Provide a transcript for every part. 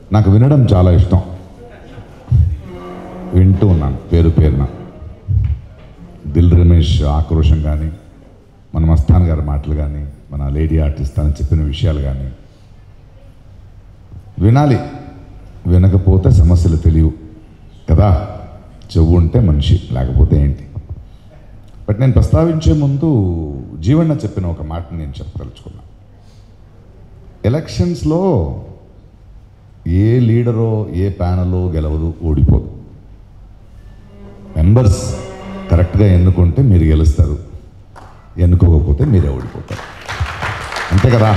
నాకు వినడం చాలా ఇష్టం వింటూ ఉన్నాను పేరు పేరున దిల్ రమేష్ ఆక్రోషం కానీ మన మస్తాన్ గారి మాటలు కానీ మన లేడీ ఆర్టిస్ట్ అని చెప్పిన విషయాలు కానీ వినాలి వినకపోతే సమస్యలు తెలియవు కదా చెవు ఉంటే మనిషి లేకపోతే ఏంటి బట్ నేను ప్రస్తావించే ముందు జీవన్న చెప్పిన ఒక మాట నేను చెప్పదలుచుకున్నా ఎలక్షన్స్లో ఏ లీడరో ఏ ప్యానలో గెలవదు ఓడిపోదు మెంబర్స్ కరెక్ట్గా ఎన్నుకుంటే మీరు గెలుస్తారు ఎన్నుకోకపోతే మీరే ఓడిపోతారు అంతే కదా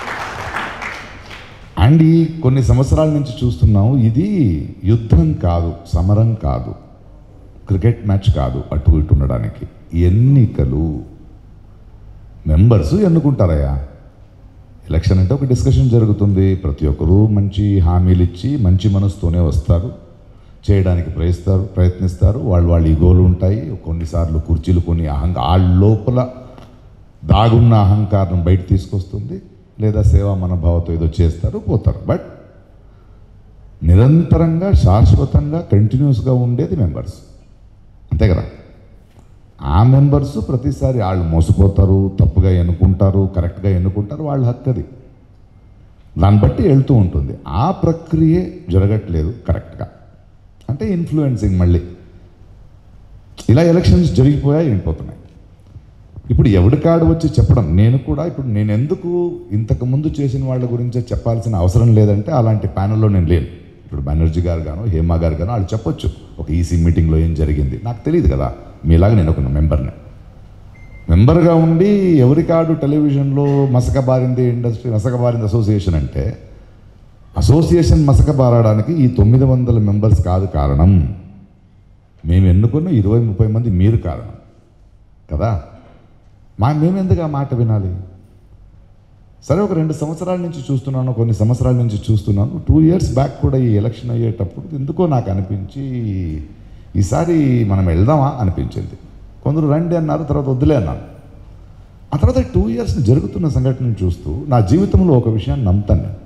అండ్ ఈ కొన్ని సంవత్సరాల నుంచి చూస్తున్నాం ఇది యుద్ధం కాదు సమరం కాదు క్రికెట్ మ్యాచ్ కాదు అటు ఇటు ఉండడానికి ఎన్నికలు మెంబర్స్ ఎన్నుకుంటారయ్యా ఎలక్షన్ అంటే ఒక డిస్కషన్ జరుగుతుంది ప్రతి ఒక్కరూ మంచి హామీలు ఇచ్చి మంచి మనసుతోనే వస్తారు చేయడానికి ప్రయత్నిస్తారు ప్రయత్నిస్తారు వాళ్ళు వాళ్ళ ఈగోలు ఉంటాయి కొన్నిసార్లు కుర్చీలు కొన్ని అహంక ఆ లోపల దాగున్న అహంకారం బయట తీసుకొస్తుంది లేదా సేవా మనోభావంతో ఏదో చేస్తారు పోతారు బట్ నిరంతరంగా శాశ్వతంగా కంటిన్యూస్గా ఉండేది మెంబర్స్ అంతే కదా ఆ మెంబర్స్ ప్రతిసారి వాళ్ళు మోసపోతారు తప్పుగా ఎన్నుకుంటారు కరెక్ట్గా ఎన్నుకుంటారు వాళ్ళ హక్కు అది దాన్ని బట్టి వెళ్తూ ఉంటుంది ఆ ప్రక్రియే జరగట్లేదు కరెక్ట్గా అంటే ఇన్ఫ్లుయెన్సింగ్ మళ్ళీ ఇలా ఎలక్షన్స్ జరిగిపోయాయి వెళ్ళిపోతున్నాయి ఇప్పుడు ఎవడి కాడు వచ్చి చెప్పడం నేను కూడా ఇప్పుడు నేను ఎందుకు ఇంతకు ముందు చేసిన వాళ్ళ గురించే చెప్పాల్సిన అవసరం లేదంటే అలాంటి ప్యానెల్లో నేను లేను ఇప్పుడు బెనర్జీ గారు గాను హేమా గారు గాను వాళ్ళు చెప్పొచ్చు ఒక ఈసీ మీటింగ్లో ఏం జరిగింది నాకు తెలియదు కదా మీలాగా నేను ఒక మెంబర్ని మెంబర్గా ఉండి ఎవరి కాడు టెలివిజన్లో మసకబారింది ఇండస్ట్రీ మసకబారింది అసోసియేషన్ అంటే అసోసియేషన్ మసకబారడానికి ఈ తొమ్మిది వందల మెంబర్స్ కాదు కారణం మేము ఎన్నుకున్న ఇరవై ముప్పై మంది మీరు కారణం కదా మా మేమెందుకు ఆ మాట వినాలి సరే ఒక రెండు సంవత్సరాల నుంచి చూస్తున్నాను కొన్ని సంవత్సరాల నుంచి చూస్తున్నాను టూ ఇయర్స్ బ్యాక్ కూడా ఈ ఎలక్షన్ అయ్యేటప్పుడు ఎందుకో నాకు అనిపించి ఈసారి మనం వెళ్దామా అనిపించింది కొందరు రండి అన్నారు తర్వాత వద్దులే అన్నాను ఆ తర్వాత టూ ఇయర్స్ జరుగుతున్న సంఘటనను చూస్తూ నా జీవితంలో ఒక విషయాన్ని నమ్ముతాను నేను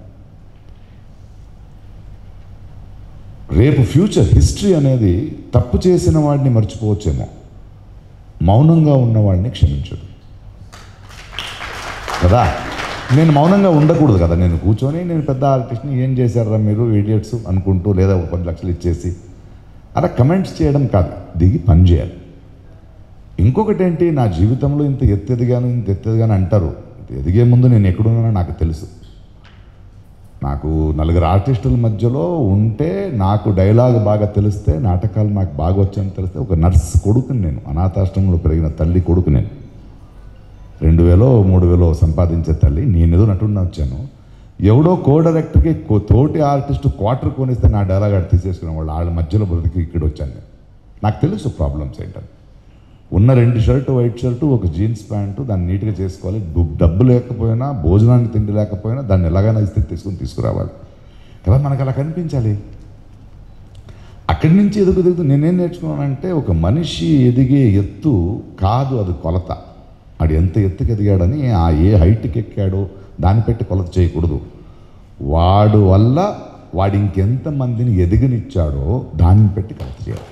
రేపు ఫ్యూచర్ హిస్టరీ అనేది తప్పు చేసిన వాడిని మర్చిపోవచ్చేమో మౌనంగా ఉన్నవాడిని క్షమించడు కదా నేను మౌనంగా ఉండకూడదు కదా నేను కూర్చొని నేను పెద్ద ఆర్టిస్ట్ని ఏం చేశారా మీరు ఇడియట్స్ అనుకుంటూ లేదా ఒక పది లక్షలు ఇచ్చేసి అలా కమెంట్స్ చేయడం కాదు దిగి పని చేయాలి ఇంకొకటి ఏంటి నా జీవితంలో ఇంత ఎత్తు ఎదిగాను ఇంత ఎత్తు ఎదిగాను అంటారు ఎదిగే ముందు నేను ఎక్కడున్నానో నాకు తెలుసు నాకు నలుగురు ఆర్టిస్టుల మధ్యలో ఉంటే నాకు డైలాగ్ బాగా తెలిస్తే నాటకాలు నాకు బాగా వచ్చాయని తెలిస్తే ఒక నర్స్ కొడుకుని నేను అనాథాశ్రమంలో పెరిగిన తల్లి కొడుకు నేను రెండు వేలో మూడు వేలో సంపాదించే తల్లి నేనేదో నటుడిని వచ్చాను ఎవడో కో డైరెక్టర్కి కో- తోటి ఆర్టిస్ట్ క్వార్టర్ కొనిస్తే నా డైలాగ్ ఆడ తీసేసుకునే వాళ్ళు వాళ్ళ మధ్యలో బ్రతికి ఇక్కడ వచ్చాను నేను నాకు తెలుసు ప్రాబ్లమ్స్ ఏంటని ఉన్న రెండు షర్టు వైట్ షర్టు ఒక జీన్స్ ప్యాంటు దాన్ని నీట్గా చేసుకోవాలి డు- డబ్బు లేకపోయినా భోజనానికి తిండి లేకపోయినా దాన్ని ఎలాగైనా ఇస్తే తీసుకుని తీసుకురావాలి కదా మనకు అలా కనిపించాలి అక్కడి నుంచి ఎదుగు ఎదుగు నేనేం నేర్చుకున్నానంటే ఒక మనిషి ఎదిగే ఎత్తు కాదు అది కొలత ఆడు ఎంత ఎత్తుకు ఎదిగాడని ఆ ఏ హైట్కి ఎక్కాడో దాన్ని పెట్టి కొలత చేయకూడదు వాడు వల్ల వాడు ఇంకెంత మందిని ఎదిగనిచ్చాడో దాన్ని పెట్టి కొలత చేయాలి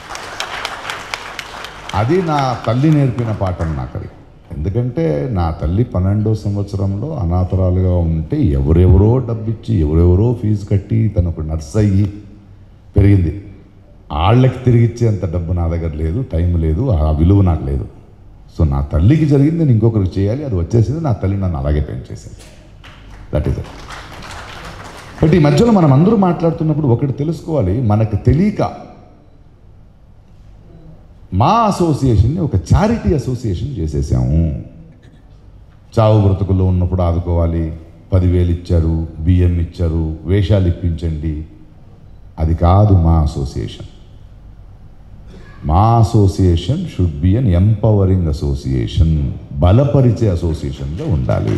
అది నా తల్లి నేర్పిన పాఠం నాకు అది ఎందుకంటే నా తల్లి పన్నెండో సంవత్సరంలో అనాథరాలుగా ఉంటే ఎవరెవరో డబ్బిచ్చి ఎవరెవరో ఫీజు కట్టి తను ఒక నర్స్ అయ్యి పెరిగింది వాళ్ళకి తిరిగి ఇచ్చేంత డబ్బు నా దగ్గర లేదు టైం లేదు ఆ విలువ నాకు లేదు సో నా తల్లికి జరిగింది నేను ఇంకొకరికి చేయాలి అది వచ్చేసింది నా తల్లి నన్ను అలాగే పెంచేసింది దట్ ఈస్ ఇట్ బట్ ఈ మధ్యలో మనం అందరూ మాట్లాడుతున్నప్పుడు ఒకటి తెలుసుకోవాలి మనకు తెలియక మా అసోసియేషన్ని ఒక చారిటీ అసోసియేషన్ చేసేసాము చావు బ్రతుకుల్లో ఉన్నప్పుడు ఆదుకోవాలి పదివేలు ఇచ్చారు బియ్యం ఇచ్చారు వేషాలు ఇప్పించండి అది కాదు మా అసోసియేషన్ మా association should be an empowering association బలపరిచే అసోసియేషన్గా ఉండాలి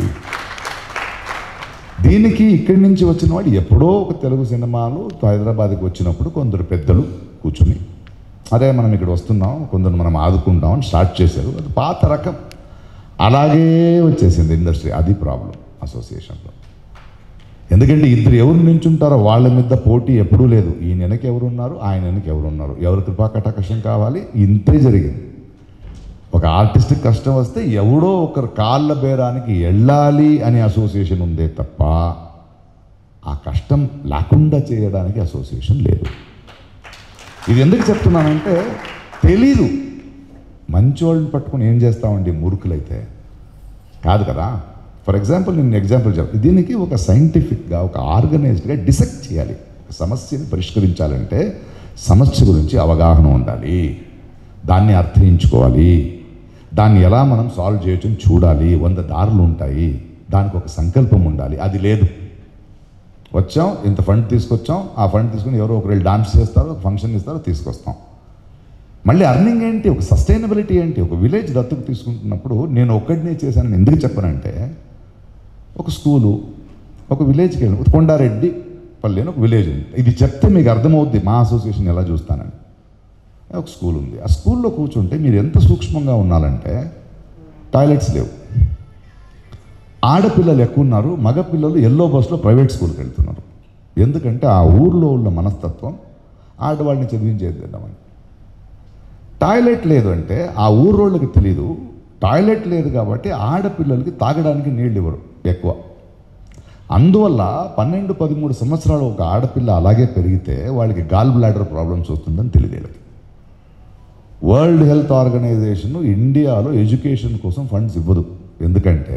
దీనికి ఇక్కడి నుంచి వచ్చిన వాడు ఎప్పుడో ఒక తెలుగు సినిమాలు హైదరాబాద్కి వచ్చినప్పుడు కొందరు పెద్దలు కూర్చుని అదే మనం ఇక్కడ వస్తున్నాం కొందరు మనం ఆదుకుంటాం అని స్టార్ట్ చేశారు అది పాత రకం అలాగే వచ్చేసింది ఇండస్ట్రీ అది ప్రాబ్లం అసోసియేషన్లో ఎందుకంటే ఇద్దరు ఎవరు నించుంటారో వాళ్ళ మీద పోటీ ఎప్పుడూ లేదు ఈయన వెనక ఎవరున్నారు ఆయన వెనక ఎవరున్నారు ఎవరు కృపా కటాకషం కావాలి ఇంతే జరిగింది ఒక ఆర్టిస్ట్ కష్టం వస్తే ఎవడో ఒకరు కాళ్ళ బేరానికి వెళ్ళాలి అనే అసోసియేషన్ ఉందే తప్ప ఆ కష్టం లేకుండా చేయడానికి అసోసియేషన్ లేదు ఇది ఎందుకు చెప్తున్నానంటే తెలీదు మంచోళ్ళని పట్టుకుని ఏం చేస్తామండి మూర్ఖులైతే కాదు కదా ఫర్ ఎగ్జాంపుల్ నేను ఎగ్జాంపుల్ చెప్ దీనికి ఒక సైంటిఫిక్గా ఒక ఆర్గనైజ్డ్గా డిసెక్ట్ చేయాలి ఒక సమస్యని పరిష్కరించాలంటే సమస్య గురించి అవగాహన ఉండాలి దాన్ని అర్థయించుకోవాలి దాన్ని ఎలా మనం సాల్వ్ చేయొచ్చు చూడాలి వంద దారులు ఉంటాయి దానికి ఒక సంకల్పం ఉండాలి అది లేదు వచ్చాం ఇంత ఫండ్ తీసుకొచ్చాం ఆ ఫండ్ తీసుకుని ఎవరో ఒకరు డాన్స్ చేస్తారు ఒక ఫంక్షన్ ఇస్తారు తీసుకొస్తాం మళ్ళీ అర్నింగ్ ఏంటి ఒక సస్టైనబిలిటీ ఏంటి ఒక విలేజ్ దత్తుకు తీసుకుంటున్నప్పుడు నేను ఒక్కడినే చేశానని ఎందుకు చెప్పనంటే ఒక స్కూలు ఒక విలేజ్కి వెళ్ళి కొండారెడ్డి పల్లి అని ఒక విలేజ్ ఉంది ఇది చెప్తే మీకు అర్థమవుద్ది మా అసోసియేషన్ ఎలా చూస్తానని ఒక స్కూల్ ఉంది ఆ స్కూల్లో కూర్చుంటే మీరు ఎంత సూక్ష్మంగా ఉన్నారంటే టాయిలెట్స్ లేవు ఆడపిల్లలు ఎక్కువ ఉన్నారు మగపిల్లలు ఎల్లో బస్సులో ప్రైవేట్ స్కూల్కి వెళ్తున్నారు ఎందుకంటే ఆ ఊర్లో ఉన్న మనస్తత్వం ఆడవాళ్ళని చదివించేద్దామని టాయిలెట్ లేదు అంటే ఆ ఊరోళ్ళకి తెలీదు టాయిలెట్ లేదు కాబట్టి ఆడపిల్లలకి తాగడానికి నీళ్ళు ఇవ్వరు ఎక్కువ అందువల్ల పన్నెండు పదమూడు సంవత్సరాలు ఒక ఆడపిల్ల అలాగే పెరిగితే వాళ్ళకి గాల్ బ్లాడర్ ప్రాబ్లమ్స్ వస్తుందని తెలియదు వీళ్ళకి వరల్డ్ హెల్త్ ఆర్గనైజేషన్ ఇండియాలో ఎడ్యుకేషన్ కోసం ఫండ్స్ ఇవ్వదు ఎందుకంటే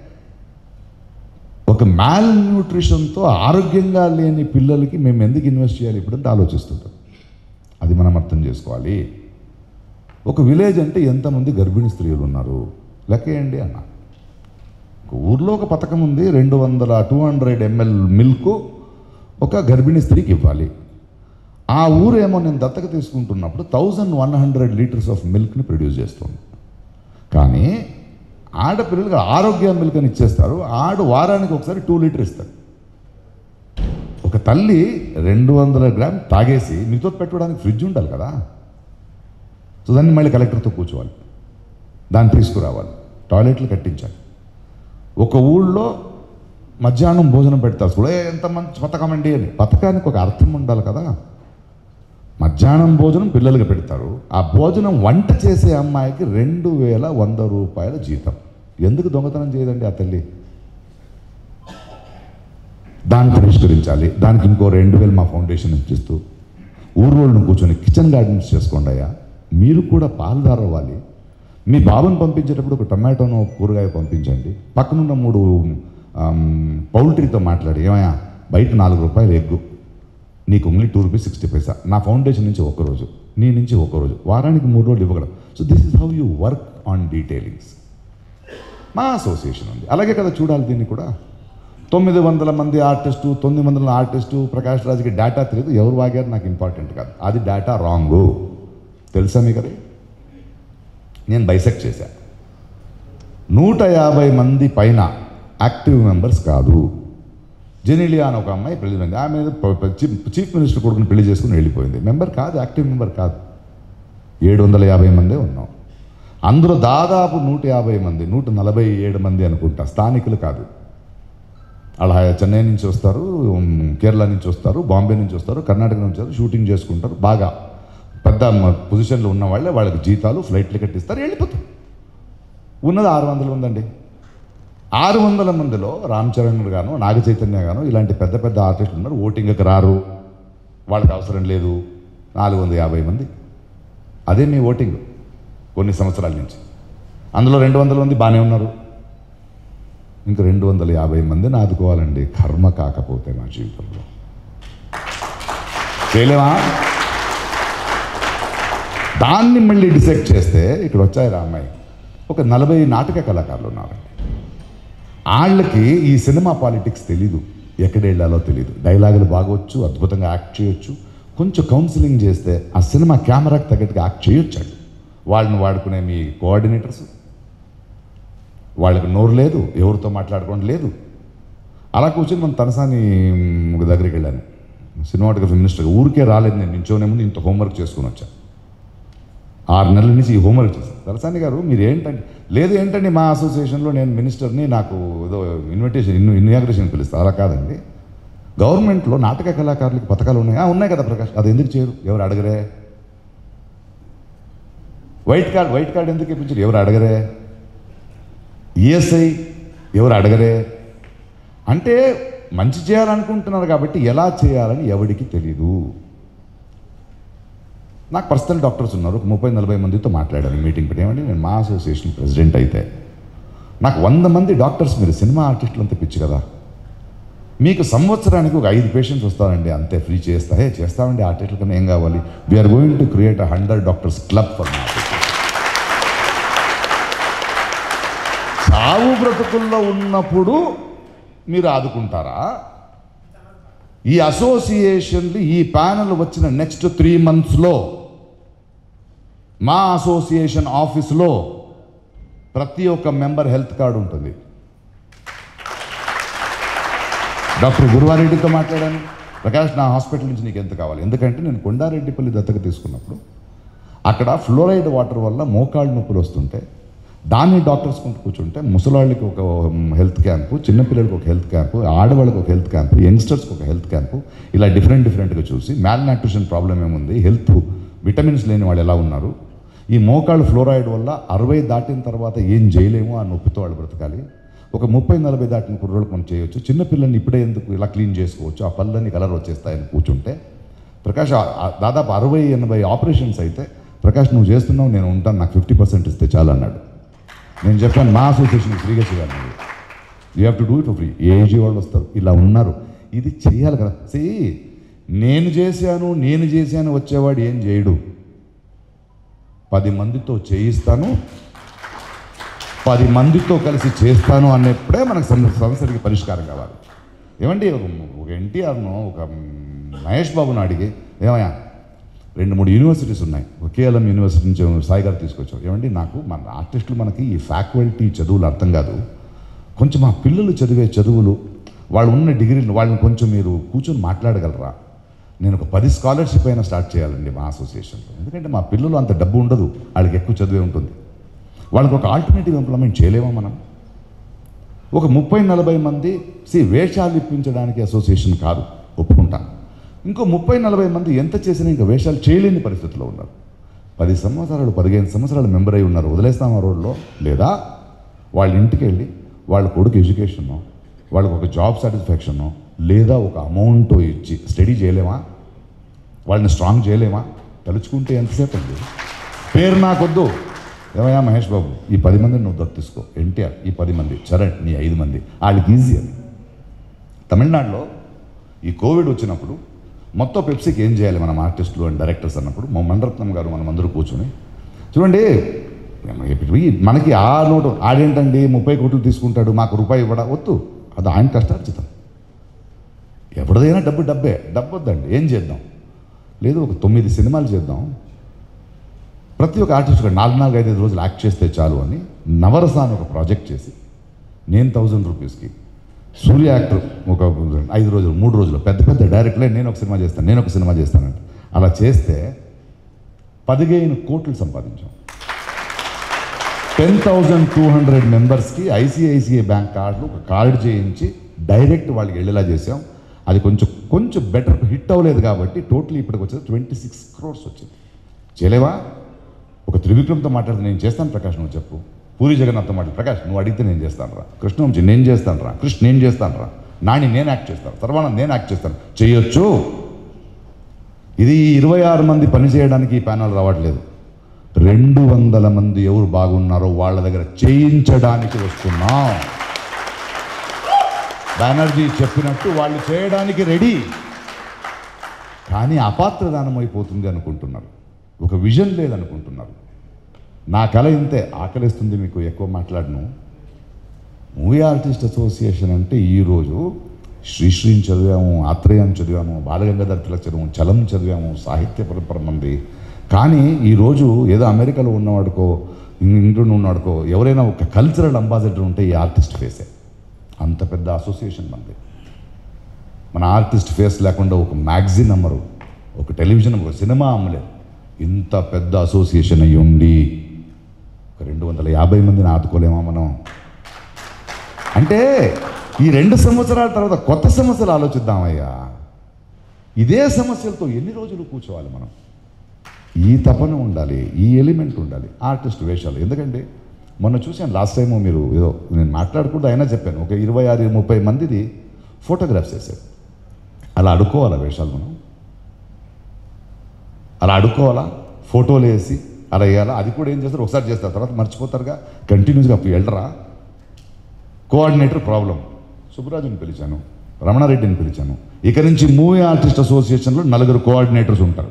ఒక మాల్ న్యూట్రిషన్తో ఆరోగ్యంగా లేని పిల్లలకి మేము ఎందుకు ఇన్వెస్ట్ చేయాలి ఇప్పుడు ఆలోచిస్తుంటాం అది మనం అర్థం చేసుకోవాలి ఒక విలేజ్ అంటే ఎంతమంది గర్భిణీ స్త్రీలు ఉన్నారు లెక్కేయండి అన్న ఒక ఊర్లో ఒక పథకం ఉంది రెండు వందల టూ హండ్రెడ్ ఎంఎల్ మిల్క్ ఒక గర్భిణీ స్త్రీకి ఇవ్వాలి ఆ ఊరు ఏమో నేను దత్తక తీసుకుంటున్నప్పుడు thousand one hundred litres of మిల్క్ని ప్రొడ్యూస్ చేస్తుంది కానీ ఆడపిల్లలకి ఆరోగ్య మిల్క్ అని ఇచ్చేస్తారు ఆడు వారానికి ఒకసారి టూ లీటర్ ఇస్తారు ఒక తల్లి రెండు వందల గ్రామ్ తాగేసి మీతో పెట్టుకోవడానికి ఫ్రిడ్జ్ ఉండాలి కదా సో దాన్ని మళ్ళీ కలెక్టర్తో కూర్చోవాలి దాన్ని తీసుకురావాలి టాయిలెట్లు కట్టించాలి ఒక ఊళ్ళో మధ్యాహ్నం భోజనం పెడతారు చూడ "ఏ, ఎంత మంచి పథకం అండి అని పథకానికి ఒక అర్థం ఉండాలి కదా మధ్యాహ్నం భోజనం పిల్లలకి పెడతారు ఆ భోజనం వంట చేసే అమ్మాయికి రెండు వేల వంద రూపాయల జీతం ఎందుకు దొంగతనం చేయదండి ఆ తల్లి దాన్ని పరిష్కరించాలి దానికి ఇంకో రెండు వేలు మా ఫౌండేషన్ ఇచ్చిస్తూ ఊరోళ్ళను కూర్చొని కిచెన్ గార్డెన్స్ చేసుకోండి అయ్యా మీరు కూడా పాలుదారు అవ్వాలి మీ బాబుని పంపించేటప్పుడు ఒక టమాటోను ఒక కూరగాయ పంపించండి పక్కనున్న మూడు ఆమ్, పౌల్ట్రీతో మాట్లాడి ఏమయ్యా బయట నాలుగు రూపాయలు ఎగ్గు నీకు only two rupees sixty paisa నా ఫౌండేషన్ నుంచి ఒక రోజు నీ నుంచి ఒక రోజు వారానికి మూడు రోజులు ఇవ్వగలం so this is how you work on detailings మా అసోసియేషన్ ఉంది అలాగే కదా చూడాలి దీన్ని కూడా తొమ్మిది వందల మంది ఆర్టిస్టు తొమ్మిది వందల ఆర్టిస్టు ప్రకాష్ రాజ్కి డేటా తెలియదు ఎవరు వాగారు నాకు ఇంపార్టెంట్ కాదు అది డేటా రాంగు తెలుసా మీకు అది నేను బైసెక్ట్ చేశా నూట యాభై మంది పైన యాక్టివ్ మెంబర్స్ కాదు జెనిలియా అని ఒక అమ్మాయి పెళ్లి పోయింది ఆమె ప- ప- చీఫ్ చీఫ్ మినిస్టర్ కొడుకుని పెళ్లి చేసుకుని వెళ్ళిపోయింది మెంబర్ కాదు యాక్టివ్ మెంబర్ కాదు ఏడు వందల యాభై మందే ఉన్నాం అందులో దాదాపు నూట యాభై మంది నూట నలభై ఏడు మంది అనుకుంటా స్థానికులు కాదు అలా చెన్నై నుంచి వస్తారు ఉమ్, కేరళ నుంచి వస్తారు బాంబే నుంచి వస్తారు కర్ణాటక నుంచి వస్తారు షూటింగ్ చేసుకుంటారు బాగా పెద్ద మ- పొజిషన్లో ఉన్న వాళ్ళే వాళ్ళకి జీతాలు ఫ్లైట్ టికెట్ ఇస్తారు వెళ్ళిపోతారు ఉన్నది ఆరు వందల మంది అండి ఆరు వందల మందిలో రామ్ చరణ్ గాను నాగ చైతన్య గాను ఇలాంటి పెద్ద పెద్ద ఆర్టిస్టులు ఉన్నారు ఓటింగ్కి రారు వాళ్ళకి అవసరం లేదు నాలుగు వందల యాభై మంది అదే మీ ఓటింగ్ కొన్ని సంవత్సరాల నుంచి అందులో రెండు వందల మంది బాగానే ఉన్నారు ఇంకా రెండు వందల యాభై మందిని ఆదుకోవాలండి కర్మ కాకపోతే నా జీవితంలో చేయలేమా దాన్ని మళ్ళీ డిసెక్ట్ చేస్తే ఇక్కడ వచ్చాయి రా అమ్మాయి ఒక నలభై నాటక కళాకారులు ఉన్నారండి వాళ్ళకి ఈ సినిమా పాలిటిక్స్ తెలీదు ఎక్కడ వెళ్ళాలో తెలియదు డైలాగులు బాగొచ్చు అద్భుతంగా యాక్ట్ చేయొచ్చు కొంచెం కౌన్సిలింగ్ చేస్తే ఆ సినిమా కెమెరాకి తగ్గట్టుగా యాక్ట్ చేయొచ్చు వాళ్ళని వాడుకునే మీ కోఆర్డినేటర్స్ వాళ్ళకి నోరు లేదు ఎవరితో మాట్లాడుకోవడం లేదు అలా కూర్చొని మన తనసాని మ్, దగ్గరికి వెళ్ళాను సినిమాటోగ్రఫీ మినిస్టర్ ఊరికే రాలేదు నేను నించోనే ముందు ఇంత హోంవర్క్ చేసుకుని వచ్చా ఆరు నెలల నుంచి ఈ హోంవర్క్ చేశాను తలసాని గారు మీరు ఏంటంటే లేదు ఏంటండి మా అసోసియేషన్లో నేను మినిస్టర్ని నాకు ఏదో ఇన్విటేషన్ ఇన్ ఇన్యాగ్రేషన్ పిలుస్తా అలా కాదండి గవర్నమెంట్లో నాటక కళాకారులకు పథకాలు ఉన్నాయా ఉన్నాయి కదా ప్రకాష్ అది ఎందుకు చేయరు ఎవరు అడగరే వైట్ కార్డ్ వైట్ కార్డ్ ఎందుకు ఇప్పించారు ఎవరు అడగరే ఈఎస్ఐ ఎవరు అడగరే అంటే మంచి చేయాలనుకుంటున్నారు కాబట్టి ఎలా చేయాలని ఎవడికి తెలీదు నాకు పర్సనల్ డాక్టర్స్ ఉన్నారు ఒక ముప్పై నలభై మందితో మాట్లాడాను మీటింగ్ పెట్టి ఏమండి నేను మా అసోసియేషన్ ప్రెసిడెంట్ అయితే నాకు వంద మంది డాక్టర్స్ మీరు సినిమా ఆర్టిస్టులు అంతా పిచ్చి కదా మీకు సంవత్సరానికి ఒక ఐదు పేషెంట్స్ వస్తారండి అంతే ఫ్రీ చేస్తా హే చేస్తామండి ఆర్టిస్టుల కన్నా ఏం కావాలి we're going to create a hundred doctors club for మా చావు బ్రతుకుల్లో ఉన్నప్పుడు మీరు ఆదుకుంటారా ఈ అసోసియేషన్లు ఈ ప్యానల్ వచ్చిన నెక్స్ట్ త్రీ మంత్స్లో మా అసోసియేషన్ ఆఫీస్లో ప్రతి ఒక్క మెంబర్ హెల్త్ కార్డు ఉంటుంది డాక్టర్ గురువారెడ్డితో మాట్లాడాను ప్రకాష్ నా హాస్పిటల్ నుంచి నీకు ఎంత కావాలి ఎందుకంటే నేను కొండారెడ్డిపల్లి దత్తక తీసుకున్నప్పుడు అక్కడ ఫ్లోరైడ్ వాటర్ వల్ల మోకాళ్ళ నొప్పులు వస్తుంటే దాన్ని డాక్టర్స్ కొంటూ కూర్చుంటే ముసలాళ్ళకి ఒక హెల్త్ క్యాంపు చిన్నపిల్లలకి ఒక హెల్త్ క్యాంపు ఆడవాళ్ళకి ఒక హెల్త్ క్యాంపు యంగ్స్టర్స్కి ఒక హెల్త్ క్యాంపు ఇలా డిఫరెంట్ డిఫరెంట్గా చూసి మ్యాల్ న్యూట్రిషన్ ప్రాబ్లం ఏముంది హెల్త్ విటమిన్స్ లేని వాళ్ళు ఎలా ఉన్నారు ఈ మోకాళ్ళు ఫ్లోరైడ్ వల్ల అరవై దాటిన తర్వాత ఏం చేయలేము ఆ నొప్పితో వాళ్ళు బ్రతకాలి ఒక ముప్పై నలభై దాటిన కుర్రోళ్ళకి మనం చేయొచ్చు చిన్నపిల్లల్ని ఇప్పుడే ఎందుకు ఇలా క్లీన్ చేసుకోవచ్చు ఆ పళ్ళని కలర్ వచ్చేస్తాయని కూర్చుంటే ప్రకాష్ ఆ- ఆ దాదాపు అరవై ఎనభై ఆపరేషన్స్ అయితే ప్రకాష్ నువ్వు చేస్తున్నావు నేను ఉంటాను నాకు ఫిఫ్టీ పర్సెంట్ ఇస్తే చాలు అన్నాడు నేను చెప్పాను మా అసోసియేషన్ ఫ్రీగా చేయాలి you have to do it free AG వాళ్ళు వస్తారు ఇలా ఉన్నారు ఇది చేయాలి కదా సీ నేను చేశాను నేను చేశాను వచ్చేవాడు ఏం చేయడు పది మందితో చేయిస్తాను పది మందితో కలిసి చేస్తాను అన్నప్పుడే మనకు సమ- సమస్యకి పరిష్కారం కావాలి ఏమండి ఒక ఒక ఎన్టీఆర్ను ఒక మహేష్ బాబును అడిగి ఏమయ్యా రెండు మూడు యూనివర్సిటీస్ ఉన్నాయి ఒక కేఎల్ఎం యూనివర్సిటీ నుంచి సాయి గారు తీసుకొచ్చారు ఏమండి నాకు మన ఆర్టిస్టులు మనకి ఈ ఫ్యాకల్టీ చదువులు అర్థం కాదు కొంచెం మా పిల్లలు చదివే చదువులు వాళ్ళు ఉన్న డిగ్రీలు వాళ్ళని కొంచెం మీరు కూర్చొని మాట్లాడగలరా నేను ఒక పది స్కాలర్షిప్ అయినా స్టార్ట్ చేయాలండి మా అసోసియేషన్లో ఎందుకంటే మా పిల్లలు అంత డబ్బు ఉండదు వాళ్ళకి ఎక్కువ చదివే ఉంటుంది వాళ్ళకి ఒక ఆల్టర్నేటివ్ ఇంప్లిమెంట్ చేయలేమా మనం ఒక ముప్పై నలభై మంది సి వేషాలు ఇప్పించడానికి అసోసియేషన్ కాదు ఒప్పుకుంటా ఇంకో ముప్పై నలభై మంది ఎంత చేసినా ఇంకా వేషాలు చేయలేని పరిస్థితిలో ఉన్నారు పది సంవత్సరాలు పదిహేను సంవత్సరాలు మెంబర్ అయి ఉన్నారు వదిలేస్తాం ఆ రోడ్లో లేదా వాళ్ళ ఇంటికి వెళ్ళి వాళ్ళ కొడుకు ఎడ్యుకేషను వాళ్ళకి ఒక జాబ్ సాటిస్ఫాక్షను లేదా ఒక అమౌంట్ ఇచ్చి స్టడీ చేయలేమా వాళ్ళని స్ట్రాంగ్ చేయలేమా తలుచుకుంటే ఎంతసేపు అండి పేరు నాకొద్దు ఏమయ్యా మహేష్ బాబు ఈ పది మందిని నువ్వు దత్తు తీసుకో ఎన్టీఆర్ ఈ పది మంది చరణ్ నీ ఐదు మంది వాళ్ళకి ఈజీ అని తమిళనాడులో ఈ కోవిడ్ వచ్చినప్పుడు మొత్తం పెప్సీకి ఏం చేయాలి మనం ఆర్టిస్టులు అండ్ డైరెక్టర్స్ అన్నప్పుడు మా మణరత్నం గారు మనం అందరూ కూర్చొని చూడండి ఇప్పుడు ఈ మనకి ఆ నోటు ఆడేంటండి ముప్పై కోట్లు తీసుకుంటాడు మాకు రూపాయి ఇవ్వడా వద్దు అది ఆయన కష్టార్జితం ఎవరిదైనా డబ్బు డబ్బే డబ్బు వద్దండి ఏం చేద్దాం లేదు ఒక తొమ్మిది సినిమాలు చేద్దాం ప్రతి ఒక్క ఆర్టిస్ట్ కూడా నాలుగు నాలుగు ఐదు ఐదు రోజులు యాక్ట్ చేస్తే చాలు అని నవరస అని ఒక ప్రాజెక్ట్ చేసి నేను థౌజండ్ రూపీస్కి సూర్య యాక్టర్ ఒక ఐదు రోజులు మూడు రోజులు పెద్ద పెద్ద డైరెక్టర్లే నేను ఒక సినిమా చేస్తాను నేను ఒక సినిమా చేస్తానంటే అలా చేస్తే పదిహేను కోట్లు సంపాదించాం టెన్ థౌజండ్ టూ హండ్రెడ్ మెంబర్స్కి ఐసిఐసిఐ బ్యాంక్ కార్డులు ఒక కార్డు చేయించి డైరెక్ట్ వాళ్ళకి వెళ్ళేలా చేసాం అది కొంచెం కొంచెం బెటర్ హిట్ అవ్వలేదు కాబట్టి టోటల్ ఇప్పటికి వచ్చేది ట్వంటీ సిక్స్ క్రోర్స్ వచ్చింది చేయలేవా ఒక త్రివిక్రమ్తో మాట్లాడితే నేను చేస్తాను ప్రకాష్ నువ్వు చెప్పు పూరి జగన్నాథ్తో మాట్లాడు ప్రకాష్ నువ్వు అడిగితే నేను చేస్తాను రా కృష్ణవంశీ నేను చేస్తాను రా కృష్ణ నేను చేస్తాను రా నాని నేను యాక్ట్ చేస్తాను తర్వాత నేను యాక్ట్ చేస్తాను చేయొచ్చు ఇది ఇరవై ఆరు మంది పని చేయడానికి ఈ ప్యానల్ రావట్లేదు రెండు వందల మంది ఎవరు బాగున్నారో వాళ్ళ దగ్గర చేయించడానికి వస్తున్నాం బెనర్జీ చెప్పినట్టు వాళ్ళు చేయడానికి రెడీ కానీ అపాత్రదానం అయిపోతుంది అనుకుంటున్నారు ఒక విజన్ లేదనుకుంటున్నారు నా కళ ఇంతే ఆకలిస్తుంది మీకు ఎక్కువ మాట్లాడను మూవీ ఆర్టిస్ట్ అసోసియేషన్ అంటే ఈరోజు శ్రీశ్రీని చదివాము ఆత్రేయాన్ని చదివాము బాలగంగాధర్ తిలక్ చదివాము చలం చదివాము సాహిత్య పరంపర మంది కానీ ఈరోజు ఏదో అమెరికాలో ఉన్నవాడికో ఇంగ్లాండ్ ఉన్నవాడికో ఎవరైనా ఒక కల్చరల్ అంబాసిడర్ ఉంటే ఈ ఆర్టిస్ట్ ఫేసే అంత పెద్ద అసోసియేషన్ మంది మన ఆర్టిస్ట్ ఫేస్ లేకుండా ఒక మ్యాగజిన్ అమ్మరు ఒక టెలివిజన్ ఒక సినిమా అమ్మలేదు ఇంత పెద్ద అసోసియేషన్ అయ్యి ఉండి ఒక రెండు వందల యాభై మందిని ఆదుకోలేమా మనం అంటే ఈ రెండు సంవత్సరాల తర్వాత కొత్త సమస్యలు ఆలోచిద్దామయ్యా ఇదే సమస్యలతో ఎన్ని రోజులు కూర్చోవాలి మనం ఈ తపన ఉండాలి ఈ ఎలిమెంట్ ఉండాలి ఆర్టిస్ట్ వేషాలు ఎందుకంటే మొన్న చూశాను లాస్ట్ టైం మీరు ఏదో నేను మాట్లాడుకుంటూ అయినా చెప్పాను ఒక ఇరవై ఆరు ముప్పై మందిది ఫోటోగ్రాఫ్స్ వేశారు అలా అడుక్కోవాలా వేషాలు మనం అలా అడుక్కోవాలా ఫోటోలు వేసి అలా వేయాలా అది కూడా ఏం చేస్తారు ఒకసారి చేస్తారు తర్వాత మర్చిపోతారుగా కంటిన్యూస్గా అప్పుడు వెళ్ళరా కోఆర్డినేటర్ ప్రాబ్లం సుబ్బరాజుని పిలిచాను రమణారెడ్డిని పిలిచాను ఇక నుంచి మూవీ ఆర్టిస్ట్ అసోసియేషన్లో నలుగురు కోఆర్డినేటర్స్ ఉంటారు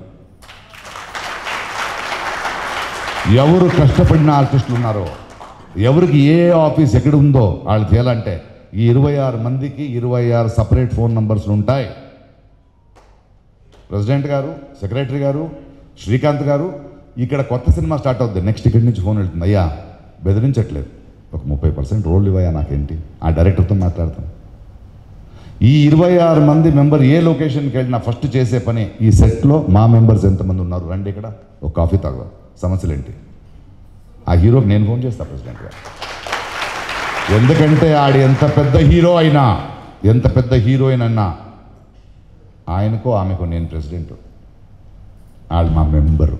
ఎవరు కష్టపడిన ఆర్టిస్టులు ఉన్నారో ఎవరికి ఏ ఆఫీస్ ఎక్కడ ఉందో వాళ్ళు చేయాలంటే ఈ ఇరవై ఆరు మందికి ఇరవై ఆరు సపరేట్ ఫోన్ నంబర్స్లు ఉంటాయి ప్రెసిడెంట్ గారు సెక్రటరీ గారు శ్రీకాంత్ గారు ఇక్కడ కొత్త సినిమా స్టార్ట్ అవుతుంది నెక్స్ట్ ఇక్కడి నుంచి ఫోన్ వెళ్తుంది అయ్యా బెదిరించట్లేదు ఒక ముప్పై పర్సెంట్ రోల్ ఇవ్వయా నాకేంటి ఆ డైరెక్టర్తో మాట్లాడతాను ఈ ఇరవై ఆరు మంది మెంబర్ ఏ లొకేషన్కి వెళ్ళినా ఫస్ట్ చేసే పని ఈ సెట్లో మా మెంబర్స్ ఎంతమంది ఉన్నారు రండి ఇక్కడ ఒక కాఫీ తాగుదాం సమస్యలు ఏంటి ఆ హీరోకి నేను ఫోన్ చేస్తా ప్రెసిడెంట్ గారు ఎందుకంటే ఆడు ఎంత పెద్ద హీరో అయినా ఎంత పెద్ద హీరోయిన్ అన్నా ఆయనకో ఆమెకో నేను ప్రెసిడెంట్ వాళ్ళు మా మెంబరు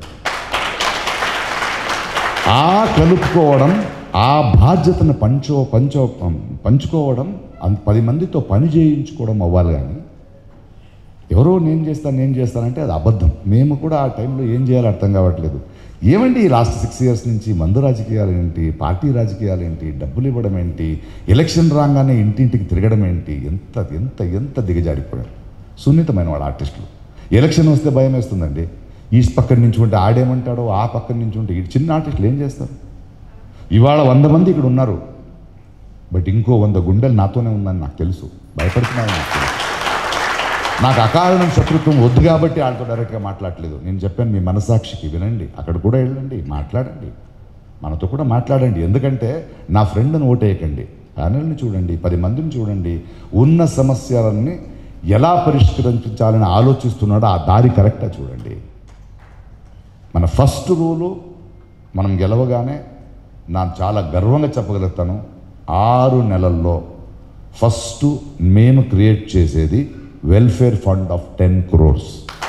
ఆ కలుపుకోవడం ఆ బాధ్యతను పంచో పంచో పంచుకోవడం అంత పది మందితో పని చేయించుకోవడం అవ్వాలి కానీ ఎవరో నేను చేస్తాను నేను చేస్తానంటే అది అబద్ధం మేము కూడా ఆ టైంలో ఏం చేయాలో అర్థం కావట్లేదు ఏమండి ఈ లాస్ట్ సిక్స్ ఇయర్స్ నుంచి మందు రాజకీయాలు ఏంటి పార్టీ రాజకీయాలు ఏంటి డబ్బులు ఇవ్వడం ఏంటి ఎలక్షన్ రాగానే ఇంటింటికి తిరగడం ఏంటి ఎంత ఎంత ఎంత దిగజారిపోయారు సున్నితమైన వాళ్ళ ఆర్టిస్టులు ఎలక్షన్ వస్తే భయం వేస్తుందండి ఈ పక్కన నుంచి ఉంటే ఆడేమంటాడో ఆ పక్కన నుంచి ఉంటే ఈ చిన్న ఆర్టిస్టులు ఏం చేస్తారు ఇవాళ వంద మంది ఇక్కడ ఉన్నారు బట్ ఇంకో వంద గుండెలు నాతోనే ఉందని నాకు తెలుసు భయపడుతున్నాయని నాకు తెలుసు నాకు అకారణం శత్రుత్వం వద్దు కాబట్టి వాళ్ళతో డైరెక్ట్గా మాట్లాడలేదు నేను చెప్పాను మీ మనసాక్షికి వినండి అక్కడ కూడా వెళ్ళండి మాట్లాడండి మనతో కూడా మాట్లాడండి ఎందుకంటే నా ఫ్రెండ్ని ఓటేయకండి ప్యానల్ని చూడండి పది మందిని చూడండి ఉన్న సమస్యలన్నీ ఎలా పరిష్కరించాలని ఆలోచిస్తున్నాడో ఆ దారి కరెక్టా చూడండి మన ఫస్ట్ రూలు మనం గెలవగానే నా చాలా గర్వంగా చెప్పగలుగుతాను ఆరు నెలల్లో ఫస్ట్ మేము క్రియేట్ చేసేది welfare fund of ten crores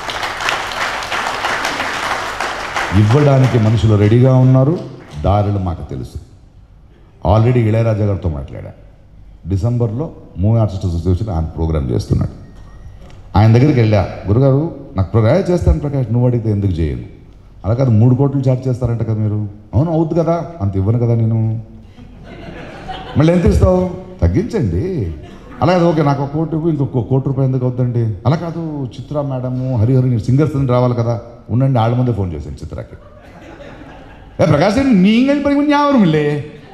ఇవ్వడానికి మనుషులు రెడీగా ఉన్నారు దారులు మాకు తెలుసు ఆల్రెడీ ఇళయరాజా గారితో మాట్లాడా డిసెంబర్లో మూవీ ఆర్టిస్ట్ అసోసియేషన్ ఆయన ప్రోగ్రామ్ చేస్తున్నాడు ఆయన దగ్గరికి వెళ్ళా గురుగారు నాకు ప్రోగ్రామ్ చేస్తాను ప్రకాష్ నువ్వు అడిగితే ఎందుకు చేయను అలా కాదు మూడు కోట్లు చార్జ్ చేస్తారంట కదా మీరు అవును అవుద్ది కదా అంత ఇవ్వను కదా నేను మళ్ళీ ఎంత ఇస్తావు తగ్గించండి అలా కాదు ఓకే నాకు ఒక కోటి ఇవ్వు, ఇంకొక కోటి రూపాయలు ఎందుకు అవుతుందండి అలా కాదు చిత్ర మేడము హరిహరి సింగర్స్ రావాలి కదా ఉండండి ఆళ్ళ ముందే ఫోన్ చేశాను చిత్రకి ఏ ప్రకాశ్ நீங்கள் పని ஞாபகமில்லே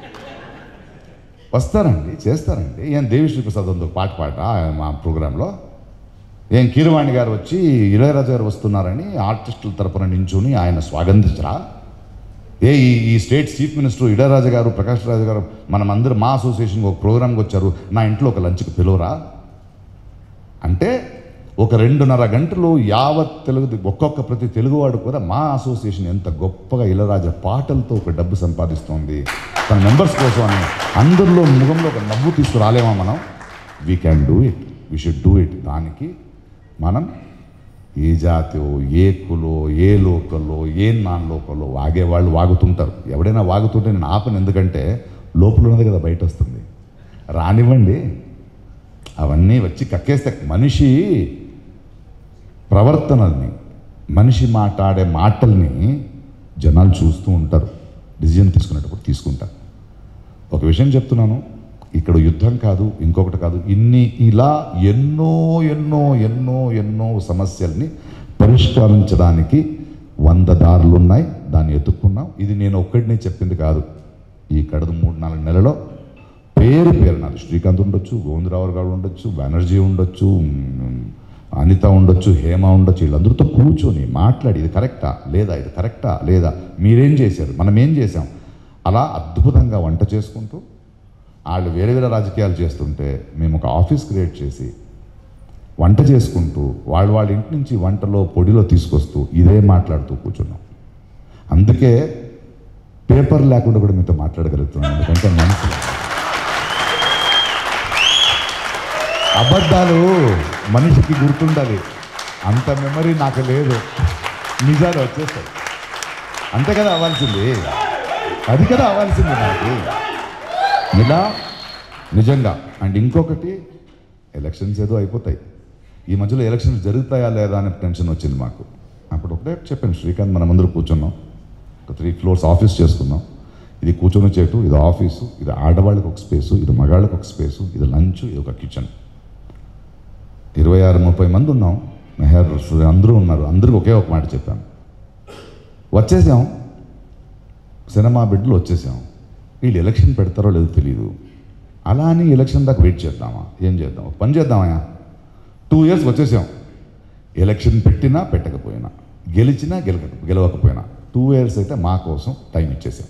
వస్తారండి చేస్తారండి ఏం దేవిశ్రీ ప్రసాద్ ఉంది ఒక పాట పాట మా ప్రోగ్రాంలో ఏం కీరవాణి గారు వచ్చి ఇళయరాజు గారు వస్తున్నారని ఆర్టిస్టుల తరపున నించుని ఆయన స్వాగతించరా ఏ ఈ ఈ స్టేట్ చీఫ్ మినిస్టర్ ఇళయరాజు గారు ప్రకాష్ రాజు గారు మనమందరం మా అసోసియేషన్కి ఒక ప్రోగ్రామ్కి వచ్చారు నా ఇంట్లో ఒక లంచ్కి పిలువరా అంటే ఒక రెండున్నర గంటలు యావత్ తెలుగు ఒక్కొక్క ప్రతి తెలుగువాడు కూడా మా అసోసియేషన్ ఎంత గొప్పగా ఇళరాజ పాటలతో ఒక డబ్బు సంపాదిస్తోంది తన మెంబర్స్ కోసం అని అందరిలో ముఖంలో ఒక నవ్వు తీసుకురాలేమా మనం we can do it we should do it దానికి మనం ఏ జాతో ఏ కులో ఏ లోకల్లో ఏ నాన్ లోకల్లో వాగేవాళ్ళు వాగుతుంటారు ఎవడైనా వాగుతుంటే నేను ఆపను ఎందుకంటే లోపల ఉన్నది కదా బయట వస్తుంది రానివ్వండి అవన్నీ వచ్చి కక్కేస్తే మనిషి ప్రవర్తనల్ని మనిషి మాట్లాడే మాటల్ని జనాలు చూస్తూ ఉంటారు డిసిజన్ తీసుకునేటప్పుడు తీసుకుంటారు ఒక విషయం చెప్తున్నాను ఇక్కడ యుద్ధం కాదు ఇంకొకటి కాదు ఇన్ని ఇలా ఎన్నో ఎన్నో ఎన్నో ఎన్నో సమస్యల్ని పరిష్కరించడానికి వంద దారులు ఉన్నాయి దాన్ని ఎత్తుక్కున్నాం ఇది నేను ఒక్కడినే చెప్పింది కాదు ఈ కడదు మూడు నాలుగు నెలలో పేరు పేరు నాది శ్రీకాంత్ ఉండొచ్చు గోవిందరావు గారు ఉండొచ్చు బెనర్జీ ఉండొచ్చు ఉమ్, అనిత ఉండొచ్చు హేమ ఉండొచ్చు వీళ్ళందరితో కూర్చొని మాట్లాడి ఇది కరెక్టా లేదా ఇది కరెక్టా లేదా మీరేం చేశారు మనం ఏం చేసాం అలా అద్భుతంగా వంట చేసుకుంటూ వాళ్ళు వేరే వేరే రాజకీయాలు చేస్తుంటే మేము ఒక ఆఫీస్ క్రియేట్ చేసి వంట చేసుకుంటూ వాళ్ళు వాళ్ళ ఇంటి నుంచి వంటలో పొడిలో తీసుకొస్తూ ఇదే మాట్లాడుతూ కూర్చున్నాం అందుకే పేపర్ లేకుండా కూడా మీతో మాట్లాడగలుగుతున్నాను ఎందుకంటే మనసు అబద్ధాలు మనిషికి గుర్తుండాలి అంత మెమరీ నాకు లేదు నిజాలు వచ్చేస్తాయి అంతే కదా అవ్వాల్సింది అది కదా అవ్వాల్సింది నాకు ఇలా నిజంగా అండ్ ఇంకొకటి ఎలక్షన్స్ ఏదో అయిపోతాయి ఈ మధ్యలో ఎలక్షన్స్ జరుగుతాయా లేదా అనే టెన్షన్ వచ్చింది మాకు అప్పుడు ఒకటే చెప్పాను శ్రీకాంత్ మనం అందరూ కూర్చున్నాం ఒక త్రీ ఫ్లోర్స్ ఆఫీస్ చేసుకున్నాం ఇది కూర్చొని చేటు ఇది ఆఫీసు ఇది ఆడవాళ్ళకి ఒక స్పేసు ఇది మగాళ్ళకి ఒక స్పేసు ఇది లంచ్ ఇది ఒక కిచెన్ ఇరవై ఆరు ముప్పై మంది ఉన్నాం మెహర్ అందరూ ఉన్నారు అందరికీ ఒకే ఒక మాట చెప్పాను వచ్చేసాం సినిమా బిడ్డలు వచ్చేసాం వీళ్ళు ఎలక్షన్ పెడతారో లేదో తెలియదు అలా అని ఎలక్షన్ దాకా వెయిట్ చేద్దామా ఏం చేద్దాం ఒక పని చేద్దామా టూ ఇయర్స్ వచ్చేసాం ఎలక్షన్ పెట్టినా పెట్టకపోయినా గెలిచినా గెలక గెలవకపోయినా టూ ఇయర్స్ అయితే మా కోసం టైం ఇచ్చేసాం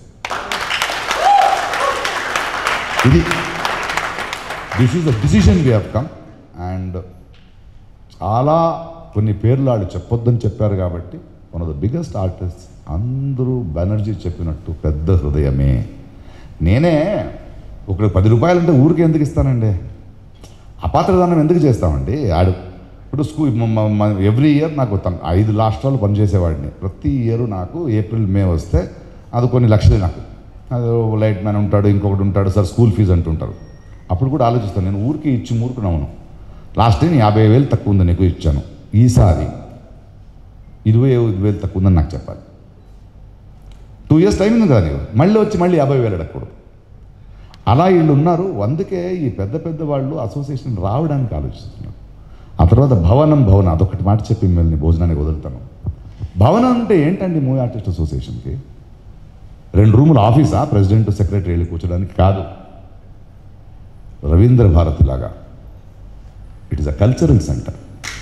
ఇది this is the decision we have come and చాలా కొన్ని పేర్లు వాళ్ళు చెప్పొద్దని చెప్పారు కాబట్టి one of the biggest artist అందరూ బెనర్జీ చెప్పినట్టు పెద్ద హృదయమే నేనే ఒకటి పది రూపాయలంటే ఊరికి ఎందుకు ఇస్తానండి అపాత్రదానం ఎందుకు చేస్తామండి ఆడు ఇప్పుడు స్కూల్ ఎవ్రీ ఇయర్ నాకు తన- ఐదు రాష్ట్రాలు పనిచేసేవాడిని ప్రతి ఇయర్ నాకు ఏప్రిల్ మే వస్తే అది కొన్ని లక్షలు నాకు అది లైట్ మ్యాన్ ఉంటాడు ఇంకొకటి ఉంటాడు సార్ స్కూల్ ఫీజు అంటుంటారు అప్పుడు కూడా ఆలోచిస్తాను నేను ఊరికి ఇచ్చి మూర్ఖనవును లాస్ట్ టైం యాభై వేలు తక్కువ ఉందని ఎక్కువ ఇచ్చాను ఈసారి ఇరవై ఐదు వేలు తక్కువ ఉందని నాకు చెప్పాలి టూ ఇయర్స్ టైం ఉంది కదా నీకు మళ్ళీ వచ్చి మళ్ళీ యాభై వేలు అడగకూడదు అలా వీళ్ళు ఉన్నారు అందుకే ఈ పెద్ద పెద్ద వాళ్ళు అసోసియేషన్ రావడానికి ఆలోచిస్తున్నారు ఆ తర్వాత భవనం భవన అదొకటి మాట చెప్పి మిమ్మల్ని భోజనానికి వదులుతాను భవనం అంటే ఏంటండి మూవీ ఆర్టిస్ట్ అసోసియేషన్కి రెండు రూముల ఆఫీసా ప్రెసిడెంట్ సెక్రటరీ వెళ్ళి కూర్చోడానికి కాదు రవీంద్ర భారతి లాగా it is a cultural centre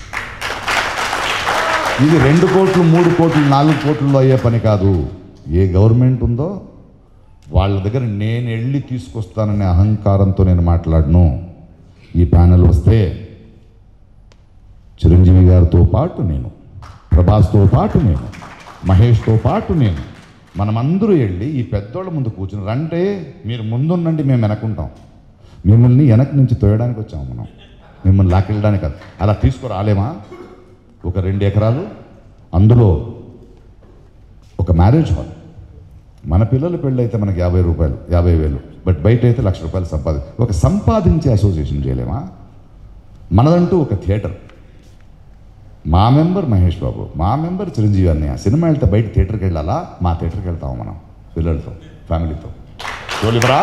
ఇది రెండు కోట్లు మూడు కోట్లు నాలుగు కోట్లలో అయ్యే పని కాదు ఏ గవర్నమెంట్ ఉందో వాళ్ళ దగ్గర నేను వెళ్ళి తీసుకొస్తాననే అహంకారంతో నేను మాట్లాడను ఈ ప్యానెల్ వస్తే చిరంజీవి గారితో పాటు నేను ప్రభాస్తో పాటు నేను మహేష్తో పాటు నేను మనమందరూ వెళ్ళి ఈ పెద్దోళ్ళ ముందు కూర్చుని రంటే మీరు ముందున్నండి మేము వెనకుంటాం మిమ్మల్ని వెనక నుంచి తోయడానికి వచ్చాము మనం మిమ్మల్ని లాకెళ్ళడానికి కాదు అలా తీసుకురాలేమా ఒక రెండు ఎకరాలు అందులో ఒక మ్యారేజ్ హాల్ మన పిల్లల పెళ్ళి అయితే మనకి యాభై రూపాయలు యాభై వేలు బట్ బయట అయితే లక్ష రూపాయలు సంపాది ఒక సంపాదించే అసోసియేషన్ చేయలేమా మనదంటూ ఒక థియేటర్ మా మెంబర్ మహేష్ బాబు మా మెంబర్ చిరంజీవి అన్నయ్య సినిమా వెళ్తే బయట థియేటర్కి వెళ్ళాలా మా థియేటర్కి వెళ్తాము మనం పిల్లలతో ఫ్యామిలీతో చూలిపరా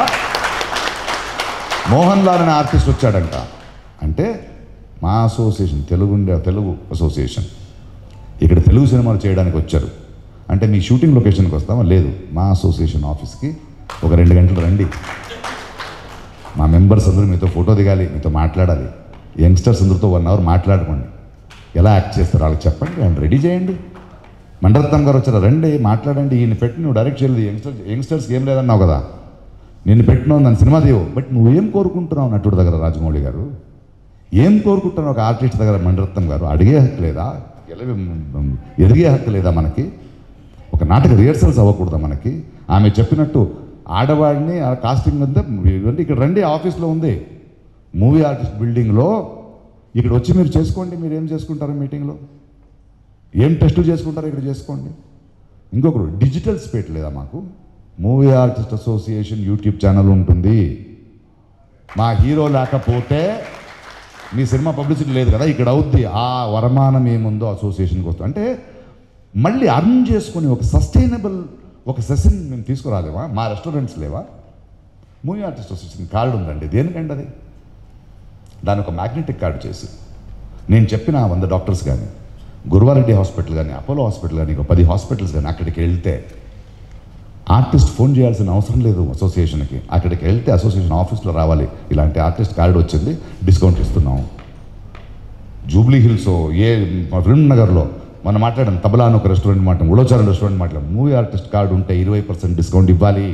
మోహన్ లాల్ అనే ఆర్టిస్ట్ వచ్చాడంట అంటే మా association Telugu India Telugu association ఇక్కడ తెలుగు సినిమాలు చేయడానికి వచ్చారు అంటే మీ షూటింగ్ లొకేషన్కి వస్తామా లేదు మా అసోసియేషన్ ఆఫీస్కి ఒక రెండు గంటలు రండి మా మెంబర్స్ అందరూ మీతో ఫోటో దిగాలి మీతో మాట్లాడాలి యంగ్స్టర్స్ అందరితో వన్ అవర్ మాట్లాడుకోండి ఎలా యాక్ట్ చేస్తారు వాళ్ళకి చెప్పండి అండ్ రెడీ చేయండి మండరత్నం గారు వచ్చారు రండి మాట్లాడండి ఈయన పెట్టి నువ్వు డైరెక్ట్ చేయలేదు యంగ్స్టర్స్ యంగ్స్టర్స్కి ఏం లేదన్నావు కదా నిన్ను పెట్టినావు నన్ను సినిమా తీయవు బట్ నువ్వేం కోరుకుంటున్నావు నటుడు దగ్గర రాజమౌళి గారు ఏం కోరుకుంటున్నావు ఒక ఆర్టిస్ట్ దగ్గర మండరత్నం గారు అడిగే హక్కు లేదా గెలవి ఎదిగే హక్కు లేదా మనకి ఒక నాటక రిహర్సల్స్ అవ్వకూడదా మనకి ఆమె చెప్పినట్టు ఆడవాడిని ఆ కాస్టింగ్ అంతా ఇవ్వండి ఇక్కడ రండి ఆఫీస్లో ఉంది మూవీ ఆర్టిస్ట్ బిల్డింగ్లో ఇక్కడ వచ్చి మీరు చేసుకోండి మీరు ఏం చేసుకుంటారు మీటింగ్లో ఏం టెస్టులు చేసుకుంటారో ఇక్కడ చేసుకోండి ఇంకొకరు డిజిటల్ స్పేట్ లేదా మాకు movie artist association YouTube channel ఉంటుంది మా హీరో లేకపోతే మీ సినిమా పబ్లిసిటీ లేదు కదా ఇక్కడ అవుద్ది ఆ వరమానం ఏముందో అసోసియేషన్కి వస్తుంది అంటే మళ్ళీ అర్న్ చేసుకొని ఒక సస్టైనబుల్ ఒక సెషన్ మేము తీసుకురాలేమా మా రెస్టారెంట్స్ లేవా మూవీ ఆర్టిస్ట్ అసోసియేషన్ కార్డు ఉందండి దేనికండి అది దాని ఒక మ్యాగ్నెటిక్ కార్డు చేసి నేను చెప్పిన ఆ వంద డాక్టర్స్ కానీ గురువారెడ్డి హాస్పిటల్ కానీ అపోలో హాస్పిటల్ కానీ ఒక పది హాస్పిటల్స్ కానీ అక్కడికి వెళ్తే ఆర్టిస్ట్ ఫోన్ చేయాల్సిన అవసరం లేదు అసోసియేషన్కి అక్కడికి వెళ్తే అసోసియేషన్ ఆఫీస్లో రావాలి ఇలాంటి ఆర్టిస్ట్ కార్డు వచ్చింది డిస్కౌంట్ ఇస్తున్నాం జూబ్లీ హిల్స్ ఏ ఫిల్మ్ నగర్లో మనం మాట్లాడాం తబలా అని ఒక రెస్టారెంట్ మాట్లాడాం ఉడోచారం రెస్టారెంట్ మాట్లాడాం మూవీ ఆర్టిస్ట్ కార్డు ఉంటే ఇరవై పర్సెంట్ డిస్కౌంట్ ఇవ్వాలి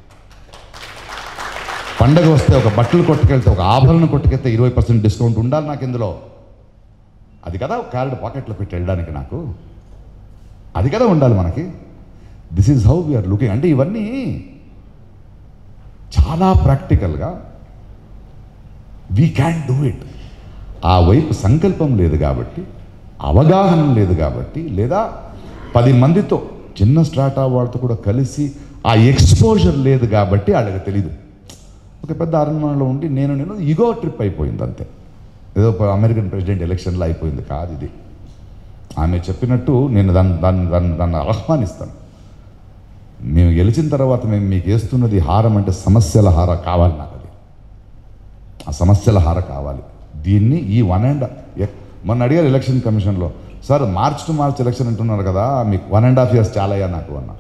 పండగ వస్తే ఒక బట్టలు కొట్టుకెళ్తే ఒక ఆభరణ కొట్టుకెళ్తే ఇరవై పర్సెంట్ డిస్కౌంట్ ఉండాలి నాకు ఇందులో అది కదా ఒక కార్డు పాకెట్లో పెట్టి వెళ్ళడానికి నాకు అది కదా ఉండాలి మనకి this is how we are looking అంటే ఇవన్నీ చాలా ప్రాక్టికల్గా వీ క్యాన్ డూ ఇట్ ఆ వైపు సంకల్పం లేదు కాబట్టి అవగాహన లేదు కాబట్టి లేదా పది మందితో చిన్న స్ట్రాటా వాళ్ళతో కూడా కలిసి ఆ ఎక్స్పోజర్ లేదు కాబట్టి వాళ్ళకి తెలీదు ఒక పెద్ద అరణ్యంలో ఉండి నేను నేను ఈగో ట్రిప్ అయిపోయింది అంతే ఏదో ఒక అమెరికన్ ప్రెసిడెంట్ ఎలక్షన్లో అయిపోయింది కాదు ఇది ఆమె చెప్పినట్టు నేను దాన్ని దాన్ని దాన్ని దాన్ని ఆహ్వానిస్తాను మేము గెలిచిన తర్వాత మేము మీకు వేస్తున్నది హారం అంటే సమస్యల హార కావాలి నాకు అది ఆ సమస్యల హార కావాలి దీన్ని ఈ వన్ అండ్ మొన్న అడిగారు ఎలక్షన్ కమిషన్లో sir March to March election అంటున్నారు కదా మీకు వన్ అండ్ హాఫ్ ఇయర్స్ చాలా అయ్యా నాకు అన్న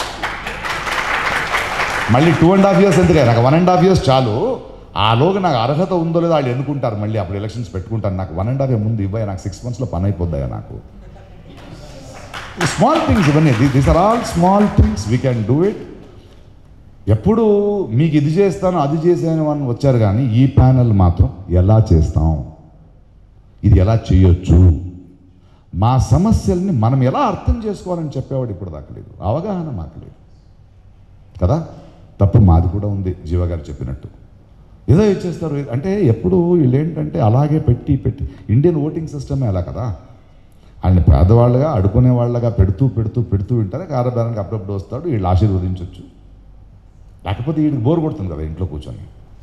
మళ్ళీ టూ అండ్ హాఫ్ ఇయర్స్ ఎందుకు నాకు వన్ అండ్ హాఫ్ ఇయర్స్ చాలు ఆలోగా నాకు అర్హత ఉందో లేదో వాళ్ళు ఎన్నుకుంటారు మళ్ళీ అప్పుడు ఎలక్షన్స్ పెట్టుకుంటారు నాకు వన్ అండ్ హాఫ్ ఇయర్ ముందు ఇవ్వయా నాకు సిక్స్ మంత్స్లో పని అయిపోద్దాయా నాకు స్మాల్ థింగ్స్ ఇవన్నీ these are all small things we can do it ఎప్పుడు మీకు ఇది చేస్తాను అది చేశాను అని వచ్చారు కానీ ఈ ప్యానల్ మాత్రం ఎలా చేస్తాం ఇది ఎలా చేయొచ్చు మా సమస్యల్ని మనం ఎలా అర్థం చేసుకోవాలని చెప్పేవాడు ఇప్పుడు దాకా లేదు అవగాహన మాకు లేదు కదా తప్పు మాది కూడా ఉంది జీవ గారు చెప్పినట్టు ఏదో ఇచ్చేస్తారు అంటే ఎప్పుడు వీళ్ళు ఏంటంటే అలాగే పెట్టి పెట్టి ఇండియన్ ఓటింగ్ సిస్టమే అలా కదా వాళ్ళని పేదవాళ్ళగా అడుకునే వాళ్ళగా పెడుతూ పెడుతూ పెడుతూ ఉంటారు కారబేరానికి అప్పుడప్పుడు వస్తాడు వీళ్ళు ఆశీర్వదించవచ్చు లేకపోతే వీడికి బోర్ కొడుతుంది కదా ఇంట్లో కూర్చొని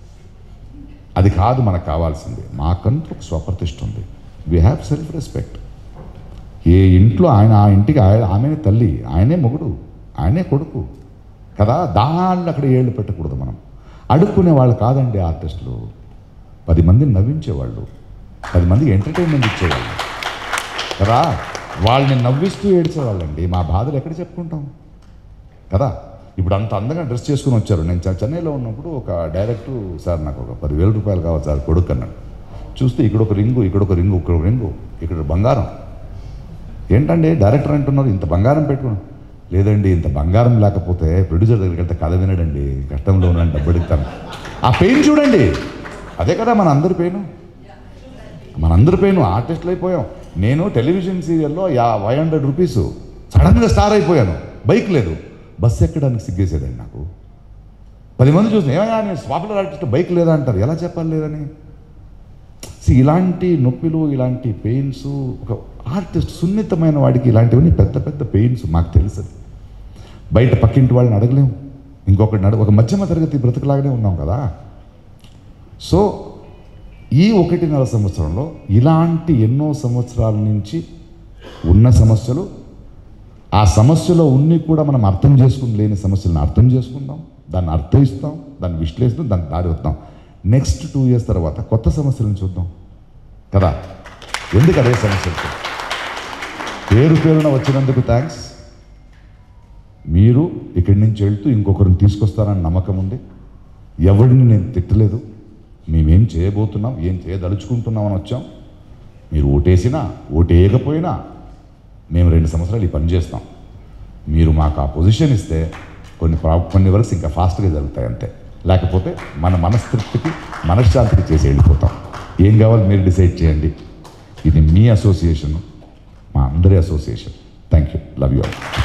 అది కాదు మనకు కావాల్సింది మాకంటూ ఒక స్వప్రతిష్ఠ ఉంది వీ హ్యావ్ సెల్ఫ్ రెస్పెక్ట్ ఏ ఇంట్లో ఆయన ఆ ఇంటికి ఆయన ఆమెనే తల్లి ఆయనే మొగుడు ఆయనే కొడుకు కదా దాన్ని అక్కడ ఏళ్ళు పెట్టకూడదు మనం అడుక్కునే వాళ్ళు కాదండి ఆర్టిస్టులు పది మందిని నవ్వించేవాళ్ళు పది మందికి ఎంటర్టైన్మెంట్ ఇచ్చేవాళ్ళు కదా వాళ్ళని నవ్విస్తూ ఏడ్చేవాళ్ళండి మా బాధలు ఎక్కడ చెప్పుకుంటాం కదా ఇప్పుడు అంత అందంగా డ్రెస్ చేసుకుని వచ్చారు నేను చె- చెన్నైలో ఉన్నప్పుడు ఒక డైరెక్టర్ సార్ నాకు ఒక పదివేల రూపాయలు కావాలి సార్ కొడుకు అన్నాడు చూస్తే ఇక్కడ ఒక రింగు ఇక్కడ ఒక రింగు ఇక్కడ ఒక రింగు ఇక్కడ బంగారం ఏంటండి డైరెక్టర్ అంటున్నారు ఇంత బంగారం పెట్టుకున్నాం లేదండి ఇంత బంగారం లేకపోతే ప్రొడ్యూసర్ దగ్గరికి వెళ్తే కథ వినడండి కష్టంలో ఉన్నాను డబ్బు అడుగుతాను ఆ పెయిన్ చూడండి అదే కదా మన అందరి పెయిన్ మనందరి పెయిన్ ఆర్టిస్టులు అయిపోయాం నేను టెలివిజన్ సీరియల్లో యా ఫైవ్ హండ్రెడ్ రూపీస్ సడన్గా స్టార్ అయిపోయాను బైక్ లేదు బస్సు ఎక్కడానికి సిగ్గేసేదండి నాకు పది మంది చూసిన ఏమైనా నేను పాపులర్ ఆర్టిస్ట్ బైక్ లేదా అంటారు ఎలా చెప్పాలి లేదని See, ఇలాంటి నొప్పిలు ఇలాంటి పెయిన్స్ ఒక ఆర్టిస్ట్ సున్నితమైన వాడికి ఇలాంటివన్నీ పెద్ద పెద్ద పెయిన్స్ మాకు తెలుసు అది. బయట పక్కింటి వాళ్ళని అడగలేము ఇంకొకటి నడ ఒక మధ్యమ తరగతి బ్రతుకులాగానే ఉన్నాం కదా సో ఈ ఒకటిన్నర సంవత్సరంలో ఇలాంటి ఎన్నో సంవత్సరాల నుంచి ఉన్న సమస్యలు ఆ సమస్యలో ఉన్ని కూడా మనం అర్థం చేసుకుని లేని సమస్యలను అర్థం చేసుకుందాం దాన్ని అర్థయిస్తాం దాన్ని విశ్లేషిస్తాం దాన్ని దారి వస్తాం నెక్స్ట్ టూ ఇయర్స్ తర్వాత కొత్త సమస్యలను చూద్దాం కదా ఎందుకు అదే సమస్యలు పేరు పేరున వచ్చినందుకు థ్యాంక్స్ మీరు ఇక్కడి నుంచి వెళ్తూ ఇంకొకరిని తీసుకొస్తారని నమ్మకం ఉంది ఎవరిని నేను తిట్టలేదు మేమేం చేయబోతున్నాం ఏం చేయదలుచుకుంటున్నామని వచ్చాం మీరు ఓటేసినా ఓటేయకపోయినా మేము రెండు సంవత్సరాలు ఈ పని చేస్తాం మీరు మాకు ఆ పొజిషన్ ఇస్తే కొన్ని ప్రా కొన్ని వర్క్స్ ఇంకా ఫాస్ట్గా జరుగుతాయి అంతే లేకపోతే మన మనస్తృప్తికి మనశ్శాంతికి చేసి వెళ్ళిపోతాం ఏం కావాలి మీరు డిసైడ్ చేయండి ఇది మీ అసోసియేషన్ మా అందరి association thank you love you all